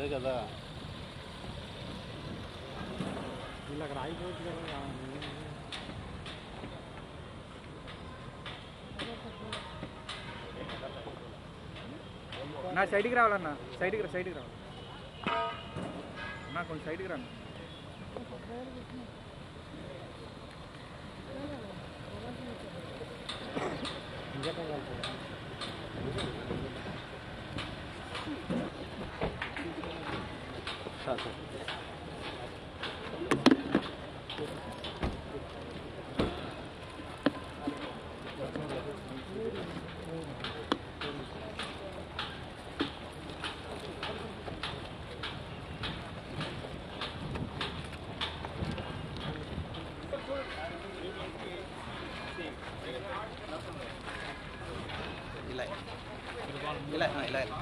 కదా వీళ్ళు అక్కడ ఆగిపోవచ్చు కదా నా సైడ్కి రావాలన్నా సైడ్కి రా సైడ్కి రావాలి నా కొంచెం సైడ్కి రాను ఇంజక్షన్ కలుపుతారు సార్ సార్ ఇలా ఇలా ఇలా ఇలా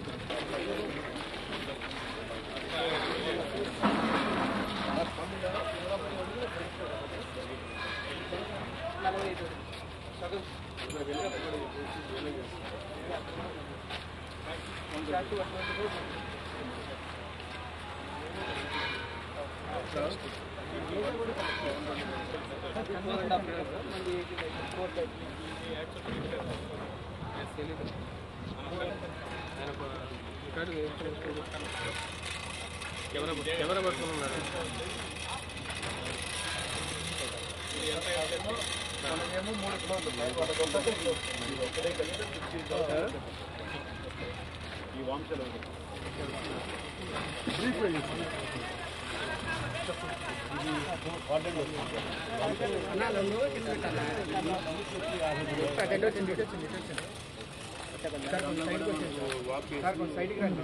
కెమెరా కెమెరా పట్టుకుని ఉన్నాడు ఈ వాంశలో సార్ కొంచెం సైడ్కి రండి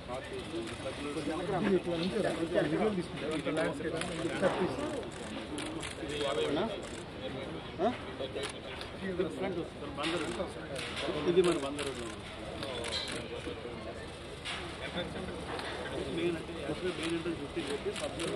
ఇది మన బందరు మెయిన్ అంటే యాక్చువల్లీ మెయిన్ అంటే ఫిఫ్టీ చెప్పి పబ్లిక్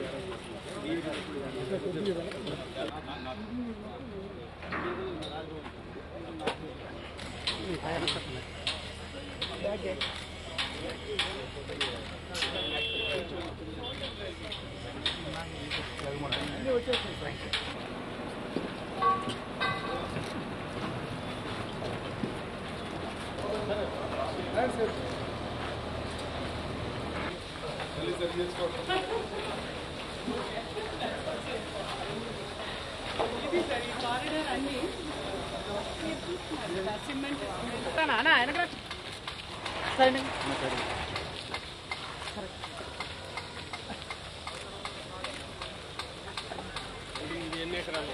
ఇది సార్ ఈ కారిడార్ అన్ని సిమెంట్ ఇది ఎన్ని ఎకరాలు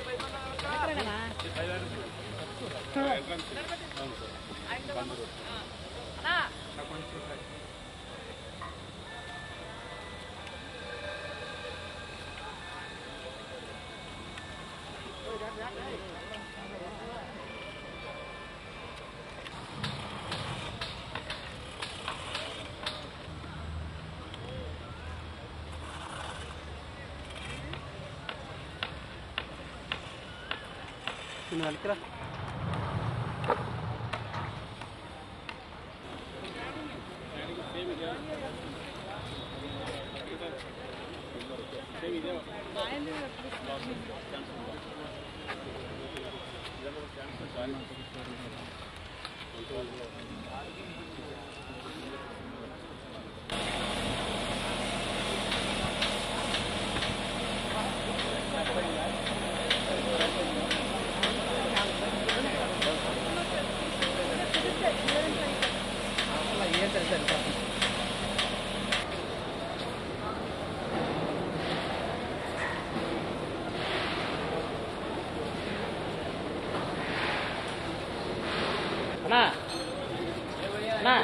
అన్నా అన్నా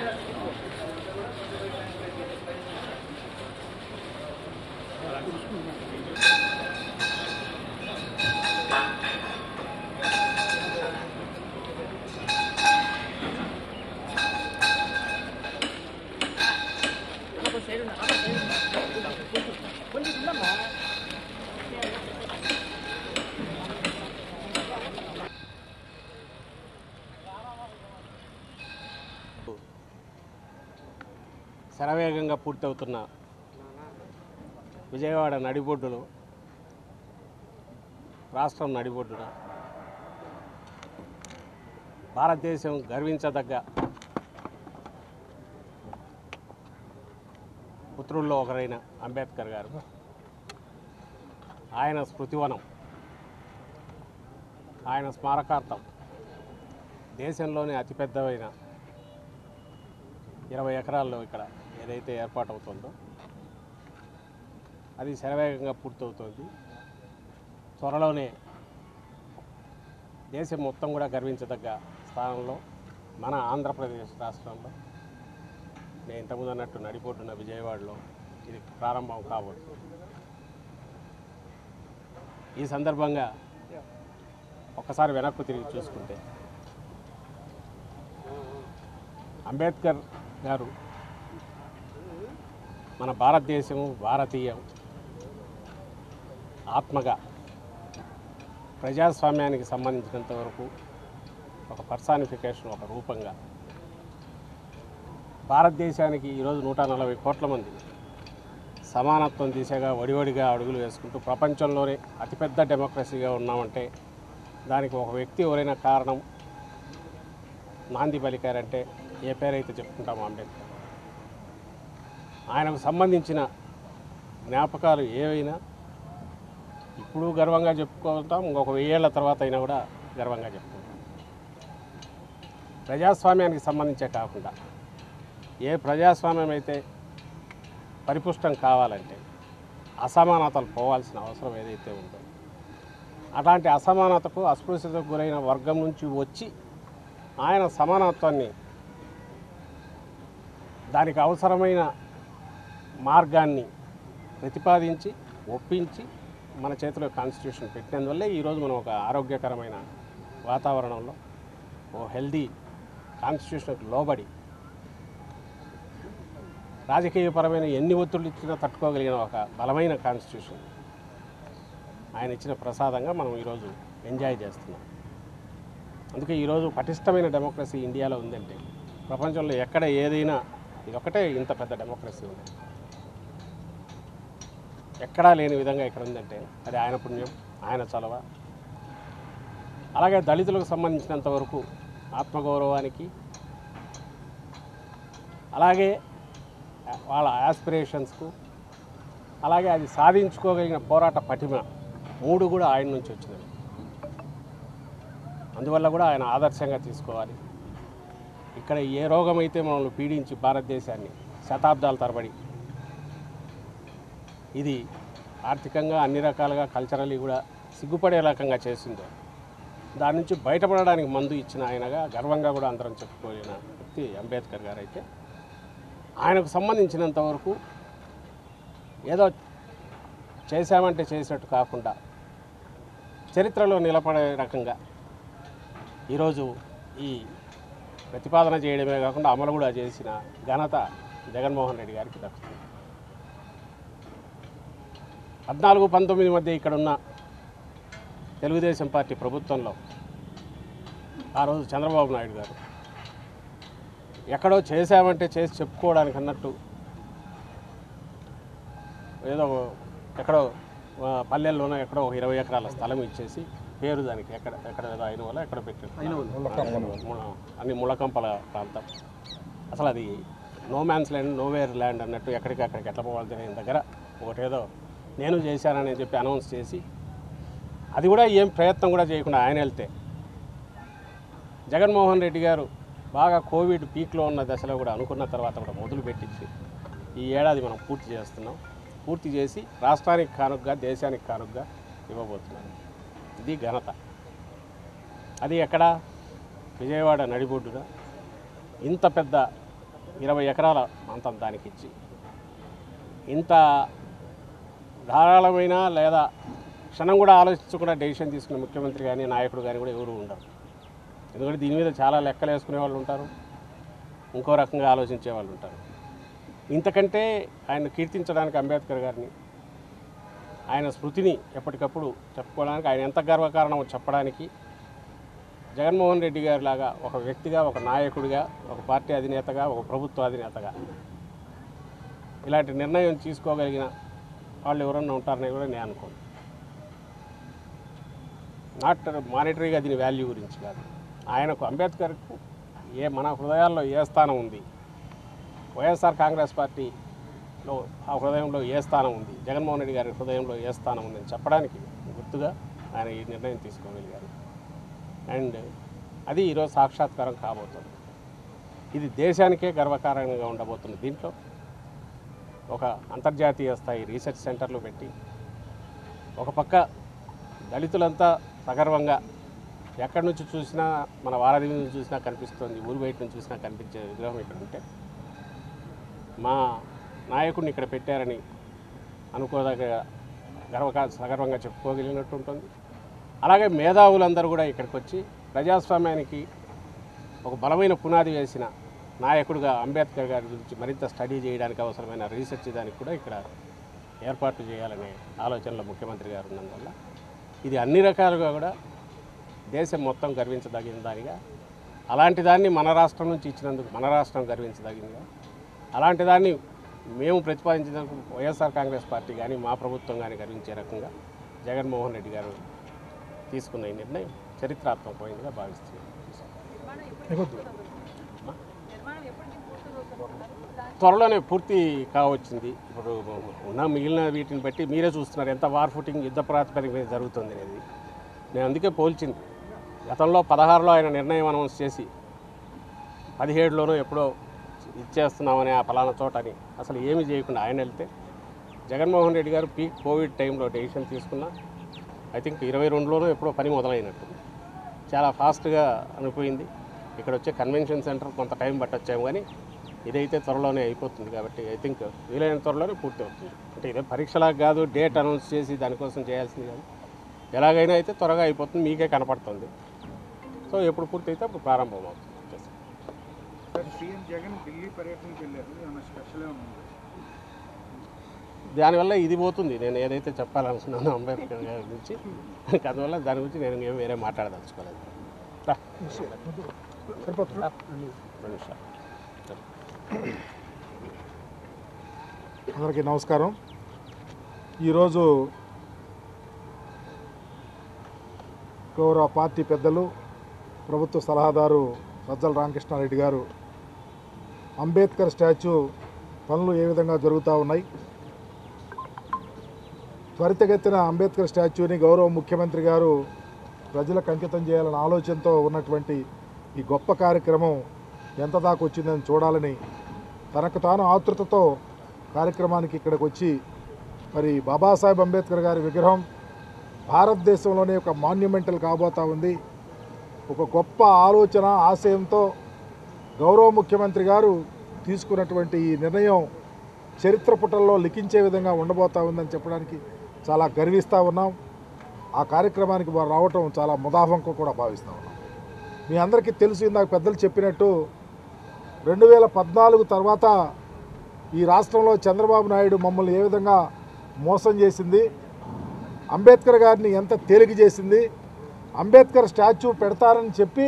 శరవేగంగా పూర్తవుతున్న విజయవాడ నడిబొడ్డులో రాష్ట్రం నడిబొడ్డున భారతదేశం గర్వించదగ్గ పుత్రుల్లో ఒకరైన అంబేద్కర్ గారు ఆయన స్మృతివనం ఆయన స్మారకార్థం దేశంలోనే అతిపెద్దమైన ఇరవై ఎకరాల్లో ఇక్కడ ఏదైతే ఏర్పాటు అవుతుందో అది శరవేగంగా పూర్తవుతోంది త్వరలోనే దేశం మొత్తం కూడా గర్వించదగ్గ స్థానంలో మన ఆంధ్రప్రదేశ్ రాష్ట్రంలో నేను ఇంతకుముందు అన్నట్టు నడిపోతున్న విజయవాడలో ఇది ప్రారంభం కాబోతుంది ఈ సందర్భంగా ఒక్కసారి వెనక్కు తిరిగి చూసుకుంటే అంబేద్కర్ గారు మన భారతదేశము భారతీయం ఆత్మగా ప్రజాస్వామ్యానికి సంబంధించినంత వరకు ఒక పర్సానిఫికేషన్ ఒక రూపంగా భారతదేశానికి ఈరోజు నూట నలభై కోట్ల మంది సమానత్వం దిశగా వడివడిగా అడుగులు వేసుకుంటూ ప్రపంచంలోనే అతిపెద్ద డెమోక్రసీగా ఉన్నామంటే దానికి ఒక వ్యక్తి ఎవరైనా కారణం నాంది పలికారంటే ఏ పేరైతే చెప్పుకుంటామో అంబేద్కర్ ఆయనకు సంబంధించిన జ్ఞాపకాలు ఏవైనా ఇప్పుడు గర్వంగా చెప్పుకుంటాం ఇంకొక వెయ్యేళ్ల తర్వాత అయినా కూడా గర్వంగా చెప్పుకుంటాం ప్రజాస్వామ్యానికి సంబంధించే కాకుండా ఏ ప్రజాస్వామ్యం అయితే పరిపుష్టం కావాలంటే అసమానతలు పోవాల్సిన అవసరం ఏదైతే ఉందో అట్లాంటి అసమానతకు అస్పృశ్యతకు గురైన వర్గం నుంచి వచ్చి ఆయన సమానత్వాన్ని దానికి అవసరమైన మార్గాన్ని ప్రతిపాదించి ఒప్పించి మన చేతిలో కాన్స్టిట్యూషన్ పెట్టినందువల్లే ఈరోజు మనం ఒక ఆరోగ్యకరమైన వాతావరణంలో ఓ హెల్దీ కాన్స్టిట్యూషన్కి లోబడి రాజకీయపరమైన ఎన్ని ఒత్తిళ్ళు ఇచ్చినా తట్టుకోగలిగిన ఒక బలమైన కాన్స్టిట్యూషన్ ఆయన ఇచ్చిన ప్రసాదంగా మనం ఈరోజు ఎంజాయ్ చేస్తున్నాం అందుకే ఈరోజు పటిష్టమైన డెమోక్రసీ ఇండియాలో ఉందంటే ప్రపంచంలో ఎక్కడ ఏదైనా ఇదొకటే ఇంత పెద్ద డెమోక్రసీ ఉంది ఎక్కడా లేని విధంగా ఇక్కడ ఉందంటే అది ఆయన పుణ్యం ఆయన చలవ అలాగే దళితులకు సంబంధించినంత వరకు ఆత్మగౌరవానికి అలాగే వాళ్ళ ఆస్పిరేషన్స్కు అలాగే అది సాధించుకోగలిగిన పోరాట పటిమ మూడు కూడా ఆయన నుంచి వచ్చినవి అందువల్ల కూడా ఆయన ఆదర్శంగా తీసుకోవాలి ఇక్కడ ఏ రోగం అయితే మనల్ని పీడించి భారతదేశాన్ని శతాబ్దాల తరబడి ఇది ఆర్థికంగా అన్ని రకాలుగా కల్చరల్లీ కూడా సిగ్గుపడే రకంగా చేసిందో దాని నుంచి బయటపడడానికి మందు ఇచ్చిన ఆయనగా గర్వంగా కూడా అందరం చెప్పుకోలేన వ్యక్తి అంబేద్కర్ గారు అయితే ఆయనకు సంబంధించినంత వరకు ఏదో చేశామంటే చేసినట్టు కాకుండా చరిత్రలో నిలబడే రకంగా ఈరోజు ఈ ప్రతిపాదన చేయడమే కాకుండా అమలు కూడా చేసిన ఘనత జగన్మోహన్ రెడ్డి గారికి దక్కుతుంది పద్నాలుగు పంతొమ్మిది మధ్య ఇక్కడ ఉన్న తెలుగుదేశం పార్టీ ప్రభుత్వంలో ఆ రోజు చంద్రబాబు నాయుడు గారు ఎక్కడో చేశామంటే చేసి చెప్పుకోవడానికి అన్నట్టు ఏదో ఎక్కడో ఆ, పల్లెల్లోనో ఎక్కడో ఒక ఇరవై ఎకరాల స్థలం ఇచ్చేసి పేరు దానికి ఎక్కడ ఎక్కడ ఏదో అయిన వల్ల ఎక్కడ పెట్టారు అన్ని ముళ్ళకంపల ప్రాంతం అసలు అది no man's land nowhere land అన్నట్టు ఎక్కడికి అక్కడికి ఎట్లా పోవాలి తెలియని దగ్గర ఒకటేదో నేను చేశానని చెప్పి అనౌన్స్ చేసి అది కూడా ఏం ప్రయత్నం కూడా చేయకుండా ఆయన వెళ్తే జగన్మోహన్ రెడ్డి గారు బాగా కోవిడ్ పీక్లో ఉన్న దశలో కూడా అనుకున్న తర్వాత కూడా మొదలు పెట్టించి ఈ ఏడాది మనం పూర్తి చేస్తున్నాం పూర్తి చేసి రాష్ట్రానికి కానుకగా దేశానికి కానుకగా ఇవ్వబోతున్నాం ఇది ఘనత అది ఎక్కడ విజయవాడ నడిబొడ్డున ఇంత పెద్ద ఇరవై ఎకరాల ప్రాంతం దానికి ఇచ్చి ఇంత ధారాళమైన లేదా క్షణం కూడా ఆలోచించకుండా డెసిషన్ తీసుకునే ముఖ్యమంత్రి కానీ నాయకుడు కానీ కూడా ఎవరు ఉండరు ఎందుకంటే దీని మీద చాలా లెక్కలు వేసుకునే వాళ్ళు ఉంటారు ఇంకో రకంగా ఆలోచించే వాళ్ళు ఉంటారు ఇంతకంటే ఆయన కీర్తించడానికి అంబేద్కర్ గారిని ఆయన స్మృతిని ఎప్పటికప్పుడు చెప్పుకోవడానికి ఆయన ఎంత గర్వకారణమో చెప్పడానికి జగన్మోహన్ రెడ్డి గారి లాగా ఒక వ్యక్తిగా ఒక నాయకుడిగా ఒక పార్టీ అధినేతగా ఒక ప్రభుత్వ అధినేతగా ఇలాంటి నిర్ణయం తీసుకోగలిగిన వాళ్ళు ఎవరన్నా ఉంటారని కూడా నేను అనుకోను నాట్ మానిటరీగా దీని వాల్యూ గురించి కాదు ఆయనకు అంబేద్కర్కు ఏ మన హృదయాల్లో ఏ స్థానం ఉంది వైఎస్ఆర్ కాంగ్రెస్ పార్టీలో ఆ హృదయంలో ఏ స్థానం ఉంది జగన్మోహన్ రెడ్డి గారి హృదయంలో ఏ స్థానం ఉందని చెప్పడానికి గుర్తుగా ఆయన ఈ నిర్ణయం తీసుకోగలిగారు అండ్ అది ఈరోజు సాక్షాత్కారం కాబోతుంది ఇది దేశానికే గర్వకారణంగా ఉండబోతుంది దీంట్లో ఒక అంతర్జాతీయ స్థాయి రీసెర్చ్ సెంటర్లు పెట్టి ఒక పక్క దళితులంతా సగర్వంగా ఎక్కడి నుంచి చూసినా మన వారధి నుంచి చూసినా కనిపిస్తుంది ఊరు బయట నుంచి చూసినా కనిపించే విగ్రహం ఇక్కడ ఉంటే మా నాయకుడిని ఇక్కడ పెట్టారని అనుకోదగ్గ గర్వకా సగర్వంగా చెప్పుకోగలిగినట్టు ఉంటుంది అలాగే మేధావులందరూ కూడా ఇక్కడికి వచ్చి ప్రజాస్వామ్యానికి ఒక బలమైన పునాది వేసిన నాయకుడిగా అంబేద్కర్ గారి గురించి మరింత స్టడీ చేయడానికి అవసరమైన రీసెర్చ్ దానికి కూడా ఇక్కడ ఏర్పాట్లు చేయాలనే ఆలోచనలో ముఖ్యమంత్రి గారు ఉన్నందువల్ల ఇది అన్ని రకాలుగా కూడా దేశం మొత్తం గర్వించదగిన దానిగా అలాంటి దాన్ని మన రాష్ట్రం నుంచి ఇచ్చినందుకు మన రాష్ట్రం గర్వించదగిందిగా అలాంటి దాన్ని మేము ప్రతిపాదించినందుకు వైఎస్ఆర్ కాంగ్రెస్ పార్టీ కానీ మా ప్రభుత్వం కానీ గర్వించే రకంగా జగన్మోహన్ రెడ్డి గారు తీసుకున్న ఈ నిర్ణయం చరిత్రాత్మకమైనదిగా భావిస్తున్నాం నిర్మాణం ఎప్పటికీ పూర్తవుతున్నారు దాని త్వరలోనే పూర్తి కావచ్చింది ఇప్పుడు ఉన్న మిగిలిన వీటిని బట్టి మీరే చూస్తున్నారు ఎంత వార్ ఫుటింగ్ యుద్ధ ప్రాతిపదిక మీద జరుగుతుంది అనేది నేను అందుకే పోల్చింది గతంలో పదహారులో ఆయన నిర్ణయం అనౌన్స్ చేసి పదిహేడులోనూ ఎప్పుడో ఇచ్చేస్తున్నామని ఆ ఫలానా చోట అని అసలు ఏమీ చేయకుండా ఆయన వెళ్తే జగన్మోహన్ రెడ్డి గారు పీక్ కోవిడ్ టైంలో డెసిషన్ తీసుకున్నా ఐ థింక్ ఇరవై రెండులోనూ ఎప్పుడో పని మొదలైనట్టు చాలా ఫాస్ట్గా అనిపోయింది ఇక్కడ వచ్చే కన్వెన్షన్ సెంటర్ కొంత టైం పట్టొచ్చాము కానీ ఇదైతే త్వరలోనే అయిపోతుంది కాబట్టి ఐ థింక్ వీలైన త్వరలోనే పూర్తి అవుతుంది అంటే ఇదే పరీక్షలా కాదు డేట్ అనౌన్స్ చేసి దానికోసం చేయాల్సింది కాదు ఎలాగైనా అయితే త్వరగా అయిపోతుంది మీకే కనపడుతుంది సో ఎప్పుడు పూర్తి అయితే అప్పుడు ప్రారంభం అవుతుంది సార్ సీఎం జగన్ ఢిల్లీ పర్యటనకి వెళ్ళారు ఏమైనా స్పెషల్ ఏమన్నా దానివల్ల ఇది పోతుంది నేను ఏదైతే చెప్పాలనుకున్నానో అంబేద్కర్ గారి గురించి అందువల్ల దాని గురించి నేను ఏం వేరే మాట్లాడదలుచుకోలేదు రా. రెండు నిమిషాలు. అందరికీ నమస్కారం ఈరోజు గౌరవ పార్టీ పెద్దలు ప్రభుత్వ సలహాదారు సజ్జల రామకృష్ణారెడ్డి గారు అంబేద్కర్ స్టాచ్యూ పనులు ఏ విధంగా జరుగుతూ ఉన్నాయి త్వరితగతిన అంబేద్కర్ స్టాచ్యూని గౌరవ ముఖ్యమంత్రి గారు ప్రజలకు అంకితం చేయాలన్న ఆలోచనతో ఉన్నటువంటి ఈ గొప్ప కార్యక్రమం ఎంత దాకా వచ్చిందని చూడాలని తనకు తాను ఆతృతతో కార్యక్రమానికి ఇక్కడికి వచ్చి మరి బాబాసాహెబ్ అంబేద్కర్ గారి విగ్రహం భారతదేశంలోనే ఒక మాన్యుమెంటల్ కాబోతా ఉంది ఒక గొప్ప ఆలోచన ఆశయంతో గౌరవ ముఖ్యమంత్రి గారు తీసుకున్నటువంటి ఈ నిర్ణయం చరిత్ర పుటల్లో లిఖించే విధంగా ఉండబోతా ఉందని చెప్పడానికి చాలా గర్విస్తూ ఉన్నాం ఆ కార్యక్రమానికి వారు రావటం చాలా ముదాఫంగా కూడా భావిస్తూ ఉన్నాం మీ అందరికీ తెలుసు ఇందాక పెద్దలు చెప్పినట్టు రెండు వేల పద్నాలుగు తర్వాత ఈ రాష్ట్రంలో చంద్రబాబు నాయుడు మమ్మల్ని ఏ విధంగా మోసం చేసింది అంబేద్కర్ గారిని ఎంత తేలిక చేసింది అంబేద్కర్ స్టాచ్యూ పెడతారని చెప్పి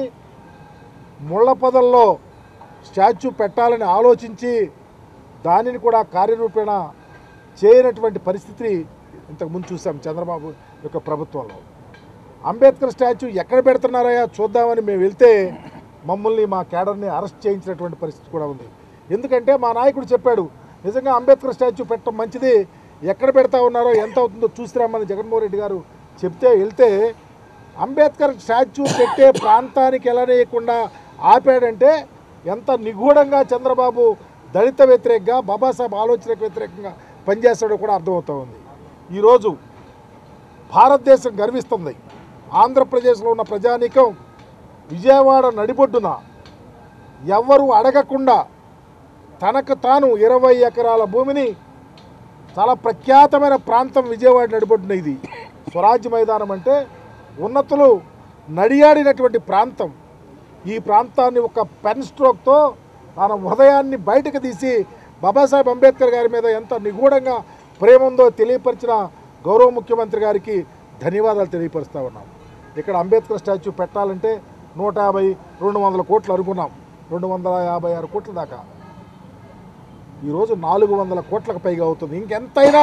ముళ్ళపదల్లో స్టాచ్యూ పెట్టాలని ఆలోచించి దానిని కూడా కార్యరూపేణ చేయనటువంటి పరిస్థితి ఇంతకుముందు చూసాం చంద్రబాబు యొక్క ప్రభుత్వంలో అంబేద్కర్ స్టాచ్యూ ఎక్కడ పెడుతున్నారయ్యా చూద్దామని మేము వెళ్తే మమ్మల్ని మా కేడర్ని అరెస్ట్ చేయించినటువంటి పరిస్థితి కూడా ఉంది ఎందుకంటే మా నాయకుడు చెప్పాడు నిజంగా అంబేద్కర్ స్టాచ్యూ పెట్టడం మంచిది ఎక్కడ పెడతా ఉన్నారో ఎంత అవుతుందో చూసిరామని జగన్మోహన్ రెడ్డి గారు చెప్తే వెళ్తే అంబేద్కర్ స్టాచ్యూ పెట్టే ప్రాంతానికి వెళ్ళనీయకుండా ఆపాడంటే ఎంత నిగూఢంగా చంద్రబాబు దళిత వ్యతిరేకంగా బాబాసాహెబ్ ఆలోచనకు వ్యతిరేకంగా పనిచేస్తాడో కూడా అర్థమవుతా ఉంది ఈరోజు భారతదేశం గర్విస్తుంది ఆంధ్రప్రదేశ్లో ఉన్న ప్రజానీకం విజయవాడ నడిబొడ్డున ఎవ్వరూ అడగకుండా తనకు తాను ఇరవై ఎకరాల భూమిని చాలా ప్రఖ్యాతమైన ప్రాంతం విజయవాడ నడిబొడ్డున ఇది స్వరాజ్య మైదానం అంటే ఉన్నతులు నడియాడినటువంటి ప్రాంతం ఈ ప్రాంతాన్ని ఒక పెన్ స్ట్రోక్తో తన హృదయాన్ని బయటకు తీసి బాబాసాహెబ్ అంబేద్కర్ గారి మీద ఎంత నిగూఢంగా ప్రేమ ఉందో తెలియపరిచిన గౌరవ ముఖ్యమంత్రి గారికి ధన్యవాదాలు తెలియపరుస్తూ ఉన్నాం ఇక్కడ అంబేద్కర్ స్టాచ్యూ పెట్టాలంటే నూట యాభై రెండు వందల కోట్లు అనుకున్నాం రెండు వందల యాభై ఆరు కోట్ల దాకా ఈరోజు నాలుగు వందల కోట్లకు పైగా అవుతుంది ఇంకెంతైనా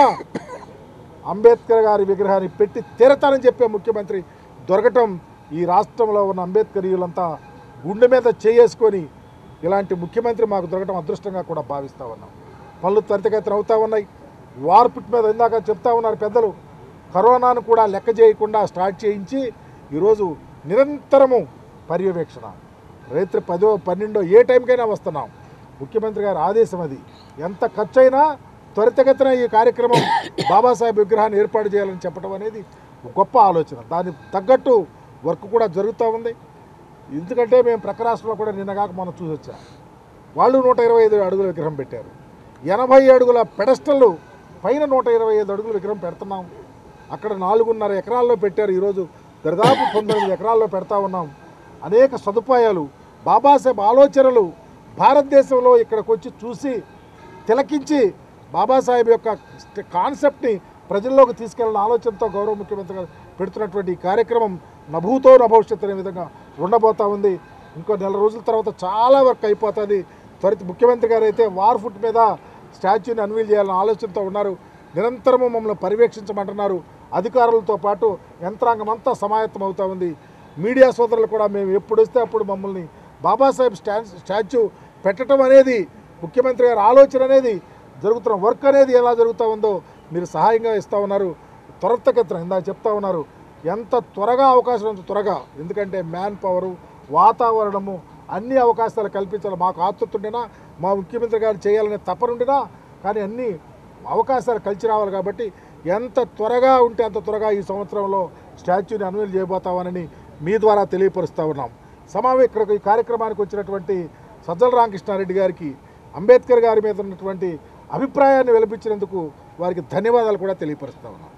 అంబేద్కర్ గారి విగ్రహాన్ని పెట్టి తీరతానని చెప్పే ముఖ్యమంత్రి దొరకటం ఈ రాష్ట్రంలో ఉన్న అంబేద్కరీయులంతా గుండె మీద చేసుకొని ఇలాంటి ముఖ్యమంత్రి మాకు దొరకటం అదృష్టంగా కూడా భావిస్తూ ఉన్నాం పనులు త్వరితగతిన అవుతా ఉన్నాయి వార్పుట్ మీద ఇందాక చెప్తా ఉన్నారు పెద్దలు కరోనాను కూడా లెక్క చేయకుండా స్టార్ట్ చేయించి ఈరోజు నిరంతరము పర్యవేక్షణ రాత్రి పదో పన్నెండో ఏ టైంకైనా వస్తున్నాం ముఖ్యమంత్రి గారి ఆదేశం అది ఎంత ఖర్చు అయినా త్వరితగతిన ఈ కార్యక్రమం బాబాసాహెబ్ విగ్రహాన్ని ఏర్పాటు చేయాలని చెప్పడం అనేది ఒక గొప్ప ఆలోచన దానికి తగ్గట్టు వర్క్ కూడా జరుగుతూ ఉంది ఎందుకంటే మేము ప్రక్క రాష్ట్రంలో కూడా నిన్నగాక మనం చూసి వచ్చాం వాళ్ళు నూట ఇరవై ఐదు అడుగుల విగ్రహం పెట్టారు ఎనభై అడుగుల పెడస్టల్లు పైన నూట ఇరవై ఐదు అడుగుల విగ్రహం పెడుతున్నాం అక్కడ నాలుగున్నర ఎకరాల్లో పెట్టారు ఈరోజు దరిదాపు పంతొమ్మిది ఎకరాల్లో పెడతా ఉన్నాం అనేక సదుపాయాలు బాబాసాహెబ్ ఆలోచనలు భారతదేశంలో ఇక్కడికి వచ్చి చూసి తిలకించి బాబాసాహెబ్ యొక్క కాన్సెప్ట్ని ప్రజల్లోకి తీసుకెళ్ళిన ఆలోచనతో గౌరవ ముఖ్యమంత్రి గారు పెడుతున్నటువంటి ఈ కార్యక్రమం నభూతో నభవిష్యత్ అనే విధంగా ఉండబోతా ఉంది ఇంకో నెల రోజుల తర్వాత చాలా వర్క్ అయిపోతుంది త్వరిత ముఖ్యమంత్రి గారు అయితే వార్ ఫుట్ మీద స్టాచ్యూని అన్వీల్ చేయాలన్న ఆలోచనతో ఉన్నారు నిరంతరము మమ్మల్ని పర్యవేక్షించమంటున్నారు అధికారులతో పాటు యంత్రాంగం అంతా సమాయత్తం అవుతా ఉంది మీడియా సోదరులు కూడా మేము ఎప్పుడు వస్తే అప్పుడు మమ్మల్ని బాబాసాహెబ్ స్టా స్టాచ్యూ పెట్టడం అనేది ముఖ్యమంత్రి గారి ఆలోచన అనేది జరుగుతున్న వర్క్ అనేది ఎలా జరుగుతూ ఉందో మీరు సహాయంగా ఇస్తూ ఉన్నారు త్వరితగతిన ఇందాక చెప్తా ఉన్నారు ఎంత త్వరగా అవకాశం అంత త్వరగా ఎందుకంటే మ్యాన్ పవరు వాతావరణము అన్ని అవకాశాలు కల్పించాలి మాకు ఆతృత ఉండినా మా ముఖ్యమంత్రి గారు చేయాలనే తపనుండినా కానీ అన్ని అవకాశాలు కలిసి రావాలి కాబట్టి ఎంత త్వరగా ఉంటే అంత త్వరగా ఈ సంవత్సరంలో స్టాచ్యూని అన్వీల్ చేయబోతామని మీ ద్వారా తెలియపరుస్తూ ఉన్నాం సమావే ఇక్కడికి ఈ కార్యక్రమానికి వచ్చినటువంటి సజ్జల రామకృష్ణారెడ్డి గారికి అంబేద్కర్ గారి మీద ఉన్నటువంటి అభిప్రాయాన్ని వెలిపించినందుకు వారికి ధన్యవాదాలు కూడా తెలియపరుస్తా ఉన్నాం